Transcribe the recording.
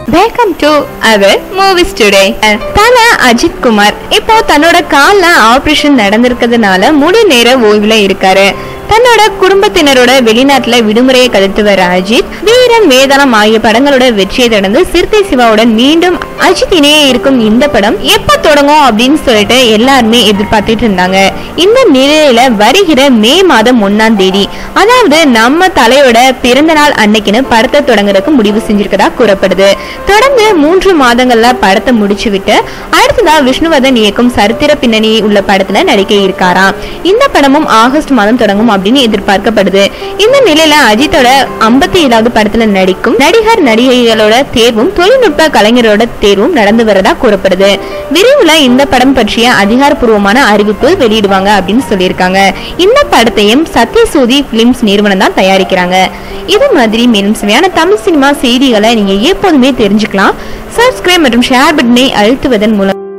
welcome to our movies today Thala Ajith Kumar இப்போ தன்னோட கால்ல ஆபரேஷன் நடந்திருக்கிறதுனால முழு நேர ஓய்வுல இருக்காரு தன்னோட குடும்பத்தினரோட வெளிநாட்டுல விடுமுறையை கழித்து வர அஜித் வீரம் வேதாளம் ஆகிய படங்களோட வெற்றியை தொடர்ந்து சிறுத்தை சிவாவுடன் மீண்டும் அஜித் இணைய இருக்கும் இந்த படம் எப்ப தொடங்கும் அப்படின்னு சொல்லிட்டு எல்லாருமே எதிர்பார்த்துட்டு இருந்தாங்க இந்த நிலையில வருகிற மே மாதம் ஒன்னாம் தேதி அதாவது நம்ம தலையோட பிறந்த நாள் அன்னைக்குன்னு படத்தை தொடங்குறதுக்கு முடிவு செஞ்சிருக்கதா கூறப்படுது தொடர்ந்து மூன்று மாதங்கள்ல படத்தை முடிச்சு விட்டு அடுத்ததா விஷ்ணுவர்தன் இயக்கும் சரித்திர பின்னணி உள்ள படத்துல நடிக்க இருக்காராம் இந்த படமும் ஆகஸ்ட் மாதம் தொடங்கும் அப்படின்னு எதிர்பார்க்கப்படுது இந்த நிலையில அஜித்தோட ஐம்பத்தி ஏழாவது படத்துல நடிக்கும் நடிகர் நடிகைகளோட தேர்வும் தொழில்நுட்ப கலைஞரோட தேர்வும் நடந்து வரதா கூறப்படுது விரைவில் இந்த படம் பற்றிய அதிகாரப்பூர்வமான அறிவிப்பு வெளியிடுவாங்க அப்படின்னு சொல்லியிருக்காங்க இந்த படத்தையும் சத்யசூதி பிலிம்ஸ் நிறுவனம் தான் தயாரிக்கிறாங்க இது மாதிரி மேலும் சுவையான தமிழ் சினிமா செய்திகளை நீங்க எப்போதுமே தெரிஞ்சுக்கலாம் சப்ஸ்கிரைப் மற்றும் ஷேர் பட்டனை அழுத்துவதன் மூலம்